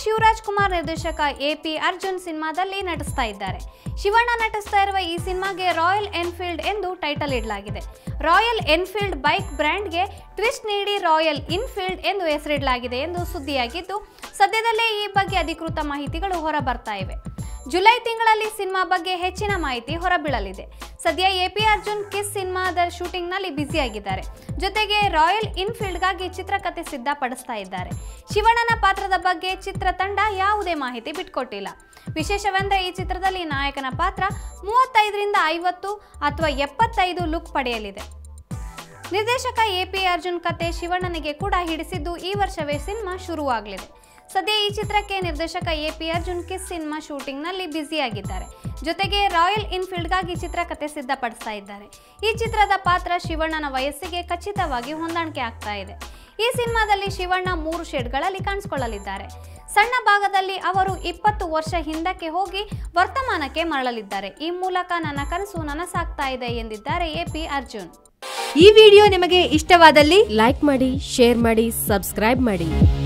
ಶಿವರಾಜ್ ಕುಮಾರ್ ನಿರ್ದೇಶಕ A P Arjun ಸಿನಿಮಾದಲ್ಲಿ ನಟಿಸ್ತಾ ಇದ್ದಾರೆ ಶಿವಣ್ಣ ನಟಿಸ್ತಾ ಇರುವ ಈ ಸಿನಿಮಾಗೆ ರಾಯಲ್ ಎನ್ಫೀಲ್ಡ್ ಎಂದು ಟೈಟಲ್ ಇಡಲಾಗಿದೆ ರಾಯಲ್ ಎನ್ಫೀಲ್ಡ್ ಬೈಕ್ ಬ್ರ್ಯಾಂಡ್ಗೆ ಟ್ವಿಸ್ಟ್ ನೀಡಿ ರಾಯಲ್ ಇನ್ಫೀಲ್ಡ್ ಎಂದು ಹೆಸರಿಡಲಾಗಿದೆ ಎಂದು ಸುದ್ದಿಯಾಗಿದ್ದು ಸದ್ಯದಲ್ಲೇ ಈ ಬಗ್ಗೆ ಅಧಿಕೃತ ಮಾಹಿತಿಗಳು ಹೊರಬರ್ತಾ ಇವೆ ಜುಲೈ ತಿಂಗಳಲ್ಲಿ ಸಿನಿಮಾ ಬಗ್ಗೆ ಹೆಚ್ಚಿನ ಮಾಹಿತಿ ಹೊರಬೀಳಲಿದೆ ಸದ್ಯ ಎಪಿ ಅರ್ಜುನ್ ಕಿಸ್ ಸಿನಿಮಾದ ಶೂಟಿಂಗ್ನಲ್ಲಿ ಬ್ಯುಸಿಯಾಗಿದ್ದಾರೆ ಜೊತೆಗೆ ರಾಯಲ್ ಇನ್ಫೀಲ್ಡ್ಗಾಗಿ ಚಿತ್ರಕಥೆ ಸಿದ್ಧಪಡಿಸ್ತಾ ಇದ್ದಾರೆ ಶಿವಣ್ಣನ ಪಾತ್ರದ ಬಗ್ಗೆ ಚಿತ್ರತಂಡ ಯಾವುದೇ ಮಾಹಿತಿ ಬಿಟ್ಕೊಟ್ಟಿಲ್ಲ ವಿಶೇಷವೆಂದರೆ ಈ ಚಿತ್ರದಲ್ಲಿ ನಾಯಕನ ಪಾತ್ರ ಮೂವತ್ತೈದರಿಂದ ಐವತ್ತು ಅಥವಾ ಎಪ್ಪತ್ತೈದು ಲುಕ್ ಪಡೆಯಲಿದೆ ನಿರ್ದೇಶಕ ಎ ಪಿ ಅರ್ಜುನ್ ಕತೆ ಶಿವಣ್ಣನಿಗೆ ಕೂಡ ಹಿಡಿಸಿದ್ದು ಈ ವರ್ಷವೇ ಸಿನಿಮಾ ಶುರುವಾಗಲಿದೆ ಸದ್ಯ ಈ ಚಿತ್ರಕ್ಕೆ ನಿರ್ದೇಶಕ A P Arjun Kiss cinema ಶೂಟಿಂಗ್ನಲ್ಲಿ ಬ್ಯುಸಿಯಾಗಿದ್ದಾರೆ ಜೊತೆಗೆ ರಾಯಲ್ ಇನ್ಫೀಲ್ಡ್ಗಾಗಿ ಚಿತ್ರಕಥೆ ಸಿದ್ಧಪಡಿಸ್ತಾ ಇದ್ದಾರೆ ಈ ಚಿತ್ರದ ಪಾತ್ರ ಶಿವಣ್ಣನ ವಯಸ್ಸಿಗೆ ಖಚಿತವಾಗಿ ಹೊಂದಾಣಿಕೆ ಆಗ್ತಾ ಇದೆ ಈ ಸಿನಿಮಾದಲ್ಲಿ ಶಿವಣ್ಣ ಮೂರು ಶೇಡ್ಗಳಲ್ಲಿ ಕಾಣಿಸಿಕೊಳ್ಳಲಿದ್ದಾರೆ ಸಣ್ಣ ಭಾಗದಲ್ಲಿ ಅವರು ಇಪ್ಪತ್ತು ವರ್ಷ ಹಿಂದಕ್ಕೆ ಹೋಗಿ ವರ್ತಮಾನಕ್ಕೆ ಮರಳಲಿದ್ದಾರೆ ಈ ಮೂಲಕ ನನ್ನ ಕನಸು ನನಸಾಗ್ತಾ ಇದೆ ಎಂದಿದ್ದಾರೆ ಎ ಪಿ ಅರ್ಜುನ್ ಈ ವಿಡಿಯೋ ನಿಮಗೆ ಇಷ್ಟವಾದಲ್ಲಿ ಲೈಕ್ ಮಾಡಿ ಶೇರ್ ಮಾಡಿ ಸಬ್ಸ್ಕ್ರೈಬ್ ಮಾಡಿ